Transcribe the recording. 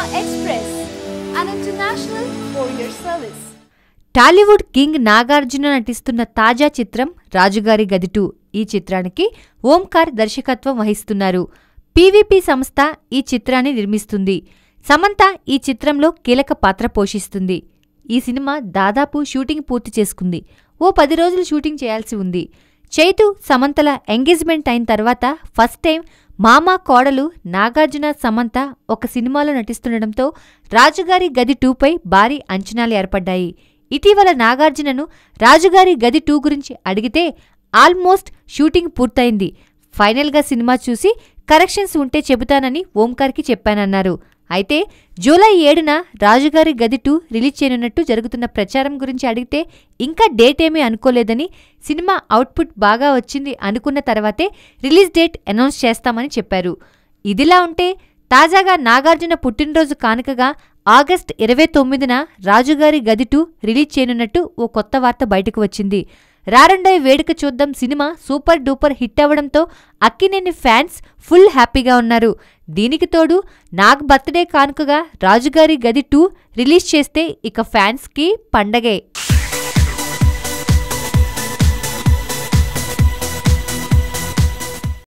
Express, an international courier service. Tollywood king Nagarjuna నటిస్తున్న తాజా చిత్రం రాజుగారి గది టూ ఈ చిత్రానికి ఓంకార్ దర్శకత్వం వహిస్తున్నారు పీవీపీ సంస్థ ఈ చిత్రాన్ని నిర్మిస్తుంది సమంత ఈ చిత్రంలో కీలక పాత్ర పోషిస్తుంది ఈ సినిమా దాదాపు షూటింగ్ పూర్తి చేసుకుంది ఓ పది రోజులు షూటింగ్ చేయాల్సి ఉంది చైతు సమంతల ఎంగేజ్మెంట్ అయిన తర్వాత ఫస్ట్ టైం మామ కోడలు నాగార్జున సమంత ఒక సినిమాలో నటిస్తుండటంతో రాజుగారి గది టూపై భారీ అంచనాలు ఏర్పడ్డాయి ఇటీవల నాగార్జునను రాజుగారి గది టూ గురించి అడిగితే ఆల్మోస్ట్ షూటింగ్ పూర్తయింది ఫైనల్గా సినిమా చూసి కరెక్షన్స్ ఉంటే చెబుతానని ఓంకార్కి చెప్పానన్నారు అయితే జూలై ఏడున రాజుగారి గది టూ రిలీజ్ చేయనున్నట్టు జరుగుతున్న ప్రచారం గురించి అడిగితే ఇంకా డేట్ ఏమీ అనుకోలేదని సినిమా అవుట్పుట్ బాగా వచ్చింది అనుకున్న తర్వాతే రిలీజ్ డేట్ అనౌన్స్ చేస్తామని చెప్పారు ఇదిలా ఉంటే తాజాగా నాగార్జున పుట్టినరోజు కానుకగా ఆగస్ట్ ఇరవై తొమ్మిదిన రాజుగారి గది టూ రిలీజ్ చేయనున్నట్టు ఓ కొత్త వార్త బయటకు వచ్చింది రారండోయ్ వేడుక చూద్దాం సినిమా సూపర్ డూపర్ హిట్ అవ్వడంతో అక్కినేని ఫ్యాన్స్ ఫుల్ హ్యాపీగా ఉన్నారు దీనికి తోడు నాగ్ బర్త్డే కానుకగా రాజుగారి గది టూ రిలీజ్ చేస్తే ఇక ఫ్యాన్స్కి పండగే